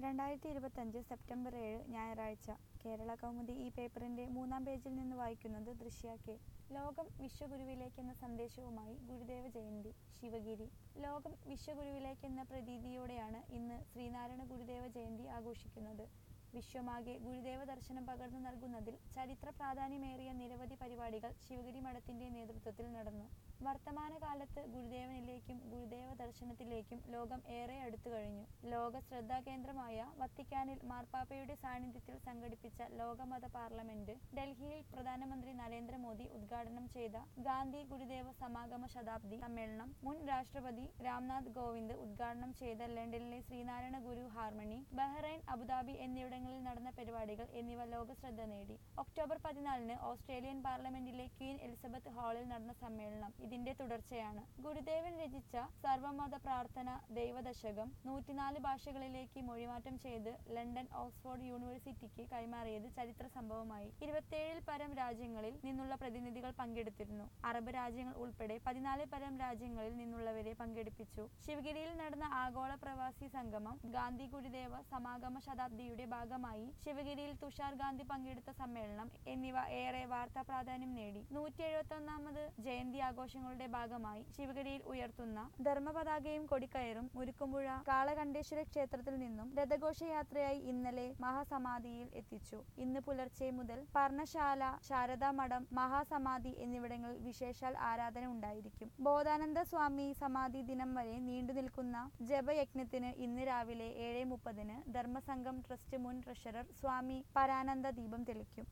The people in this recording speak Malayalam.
രണ്ടായിരത്തി ഇരുപത്തഞ്ച് സെപ്റ്റംബർ ഏഴ് ഞായറാഴ്ച കേരള കൗമുദി ഈ പേപ്പറിന്റെ മൂന്നാം പേജിൽ നിന്ന് വായിക്കുന്നത് ദൃശ്യ കെ ലോകം വിശ്വഗുരുവിലേക്കെന്ന സന്ദേശവുമായി ഗുരുദേവ ജയന്തി ശിവഗിരി ലോകം വിശ്വഗുരുവിലേക്കെന്ന പ്രതീതിയോടെയാണ് ഇന്ന് ശ്രീനാരായണ ഗുരുദേവ ജയന്തി ആഘോഷിക്കുന്നത് വിശ്വമാകെ ഗുരുദേവ ദർശനം പകർന്നു നൽകുന്നതിൽ ചരിത്ര പ്രാധാന്യമേറിയ നിരവധി പരിപാടികൾ ശിവഗിരി മഠത്തിന്റെ നേതൃത്വത്തിൽ നടന്നു വർത്തമാനകാലത്ത് ഗുരുദേവനിലേക്കും ഗുരുദേവ ദർശനത്തിലേക്കും ലോകം ഏറെ അടുത്തു കഴിഞ്ഞു ലോക ശ്രദ്ധാകേന്ദ്രമായ വത്തിക്കാനിൽ മാർപ്പാപ്പയുടെ സാന്നിധ്യത്തിൽ സംഘടിപ്പിച്ച ലോകമത പാർലമെന്റ് ഡൽഹിയിൽ പ്രധാനമന്ത്രി നരേന്ദ്രമോദി ഉദ്ഘാടനം ചെയ്ത ഗാന്ധി ഗുരുദേവ സമാഗമ ശതാബ്ദി സമ്മേളനം മുൻ രാഷ്ട്രപതി രാംനാഥ് കോവിന്ദ് ഉദ്ഘാടനം ചെയ്ത ലണ്ടനിലെ Sreenarayana Guru harmony Bahrain Abu Dhabi എന്നിവിടങ്ങളിൽ നടന്ന പരിപാടികൾ എന്നിവ ലോക ശ്രദ്ധ നേടി ഒക്ടോബർ പതിനാലിന് ഓസ്ട്രേലിയൻ പാർലമെന്റിലെ ക്വീൻ എലിസബത്ത് ഹാളിൽ നടന്ന സമ്മേളനം ഇതിന്റെ തുടർച്ചയാണ് ഗുരുദേവൻ രചിച്ച സർവമത പ്രാർത്ഥന ദൈവദശകം നൂറ്റിനാല് ഭാഷകളിലേക്ക് മൊഴിമാറ്റം ചെയ്ത് ലണ്ടൻ ഓക്സ്ഫോർഡ് യൂണിവേഴ്സിറ്റിക്ക് കൈമാറിയത് ചരിത്ര സംഭവമായി ഇരുപത്തിയേഴിൽ പരം രാജ്യങ്ങളിൽ നിന്നുള്ള പ്രതിനിധികൾ പങ്കെടുത്തിരുന്നു അറബ് രാജ്യങ്ങൾ ഉൾപ്പെടെ പതിനാല് പരം രാജ്യങ്ങളിൽ നിന്നുള്ളവരെ പങ്കെടുപ്പിച്ചു ശിവഗിരിയിൽ നടന്ന ആഗോള പ്രവാസി സംഗമം ഗാന്ധി ഗുരുദേവ സമാഗമ ശതാബ്ദിയുടെ ഭാഗമായി ശിവഗിരിയിൽ തുഷാർ ഗാന്ധി പങ്കെടുത്ത സമ്മേളനം എന്നിവ ഏറെ വാർത്താ പ്രാധാന്യം നേടി നൂറ്റി എഴുപത്തി ഒന്നാമത് ജയന്തി ആഘോഷങ്ങളുടെ ഭാഗമായി ശിവഗിരിയിൽ ഉയർത്തുന്ന ധർമ്മപതാകയും കൊടിക്കയറും മുരുക്കുമ്പുഴ കാളകണ്ഠേശ്വര ക്ഷേത്രത്തിൽ നിന്നും രഥഘോഷയാത്രയായി ഇന്നലെ മഹാസമാധിയിൽ എത്തിച്ചു ഇന്ന് പുലർച്ചെ മുതൽ പർണശാല ശാരദാ മഠം മഹാസമാധി എന്നിവിടങ്ങളിൽ വിശേഷാൽ ആരാധന ഉണ്ടായിരിക്കും ബോധാനന്ദ സ്വാമി സമാധി ദിനം വരെ നീണ്ടു നിൽക്കുന്ന ജപയജ്ഞത്തിന് ഇന്ന് രാവിലെ ഏഴ് മുപ്പതിന് ധർമ്മസംഘം ട്രസ്റ്റ് മുൻ ട്രഷറർ സ്വാമി പരാനന്ദ ദീപം തെളിക്കും